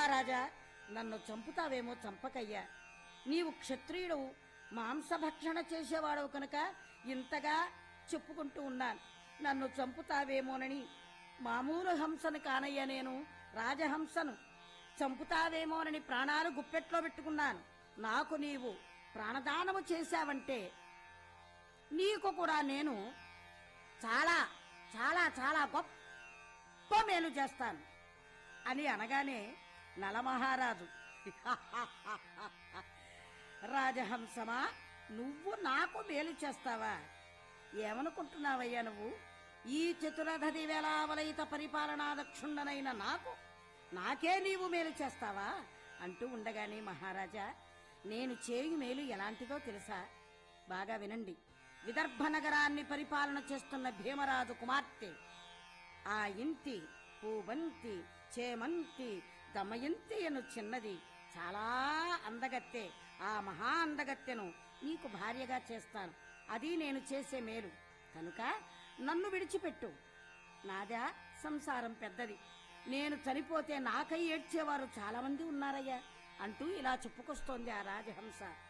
మహారాజా నన్ను చంపుతావేమో చంపకయ్యా నీవు క్షత్రియుడు మాంసభక్షణ చేసేవాడవు కనుక ఇంతగా చెప్పుకుంటూ ఉన్నాను నన్ను చంపుతావేమోనని మామూలు హంసను కానయ్యా నేను రాజహంసను చంపుతావేమోనని ప్రాణాలు గుప్పెట్లో పెట్టుకున్నాను నాకు నీవు ప్రాణదానము చేశావంటే నీకు కూడా నేను చాలా చాలా చాలా గొప్ప మేలు చేస్తాను అని అనగానే నలమహారాజు రాజహంసమా నువ్వు నాకు మేలు చేస్తావా ఏమనుకుంటున్నావయ్యా నువ్వు ఈ చతురథది వేలావలయిత పరిపాలనాదక్షుండనైన నాకు నాకే నీవు మేలు చేస్తావా అంటూ ఉండగానే మహారాజా నేను చేయు మేలు ఎలాంటిదో తెలుసా బాగా వినండి విదర్భ నగరాన్ని పరిపాలన చేస్తున్న భీమరాజు కుమార్తె ఆ ఇంటి పూబంతి చేమంతి దమయంతి అను చిన్నది చాలా అందగత్తె ఆ మహా అందగత్తెను నీకు భార్యగా చేస్తాను అది నేను చేసే మేలు కనుక నన్ను విడిచిపెట్టు నాదా సంసారం పెద్దది నేను చనిపోతే నాకై ఏడ్చేవారు చాలా మంది ఉన్నారయ్యా అంటూ ఇలా చెప్పుకొస్తోంది ఆ రాజహంస